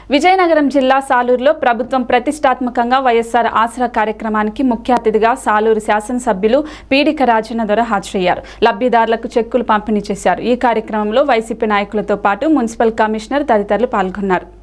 విజయనగరం జిల్లా సాలూరులో ప్రభుత్వం ప్రతిష్టాత్మకంగా వైఎస్ఆర్ ఆసరా కార్యక్రమానికి ముఖ్య అతిథిగా సాలూరు శాసనసభ్యులు పీడిక రాజన్న దొర హాజరయ్యారు లబ్ధిదారులకు చెక్కులు పంపిణీ చేశారు ఈ కార్యక్రమంలో వైసీపీ నాయకులతో పాటు మున్సిపల్ కమిషనర్ తదితరులు పాల్గొన్నారు